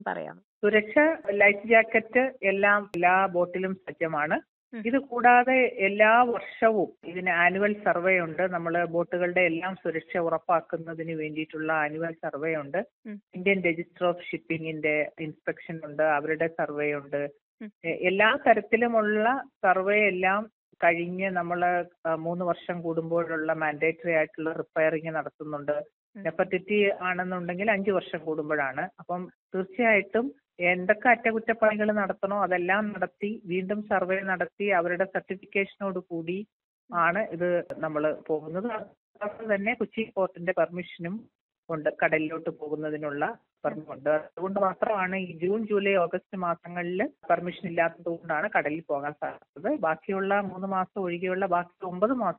പറയാം സുരക്ഷ life jacket എല്ലാം എല്ലാ ബോട്ടിലും സജ്ജമാണ് ഉം. ഇത് കൂടാതെ എല്ലാ വർഷവും ഇതിന് ആനുവൽ സർവേ ഉണ്ട് നമ്മൾ ബോട്ടുകളുടെ എല്ലാം സുരക്ഷ ഉറപ്പാക്കുന്നതിന് വേണ്ടിയിട്ടുള്ള ആനുവൽ സർവേ ഉണ്ട് ഉം. ഇന്ത്യൻ രജിസ്റ്റർ ഓഫ് ഷിപ്പിംഗിന്റെ ഇൻസ്പെക്ഷൻ ഉണ്ട് അവരുടെ സർവേ ഉണ്ട് ഉം. എ- എല്ലാ തരത്തിലുമുള്ള സർവേ എല്ലാം കഴിഞ്ഞ് നമ്മൾ മൂന്ന് വർഷം കൂടുമ്പോഴുള്ള മാൻഡേറ്ററി ആയിട്ടുള്ള റിപ്പയറിങ് നടത്തുന്നുണ്ട് ഉം. നെപ്പറ്റിറ്റി ആണെന്നുണ്ടെങ്കിൽ അഞ്ച് വർഷം കൂടുമ്പോഴാണ് അപ്പം തീർച്ചയായിട്ടും എന്തൊക്കെ അറ്റകുറ്റപ്പണികൾ നടത്തണോ അതെല്ലാം നടത്തി വീണ്ടും സർവേ നടത്തി അവരുടെ സർട്ടിഫിക്കേഷനോട് കൂടി ആണ് ഇത് നമ്മൾ പോകുന്നത് അതുപോലെ തന്നെ കൊച്ചി പോർട്ടിന്റെ പെർമിഷനും ഉണ്ട് കടലിലോട്ട് പോകുന്നതിനുള്ള പെർമിഷൻ ഉണ്ട് അതുകൊണ്ട് മാത്രമാണ് ഈ ജൂൺ ജൂലൈ ഓഗസ്റ്റ് മാസങ്ങളിൽ പെർമിഷൻ ഇല്ലാത്തത് കൊണ്ടാണ് കടലിൽ പോകാൻ സാധിച്ചത് ബാക്കിയുള്ള മൂന്ന് മാസം ഒഴികെയുള്ള ബാക്കി ഒമ്പത് മാസം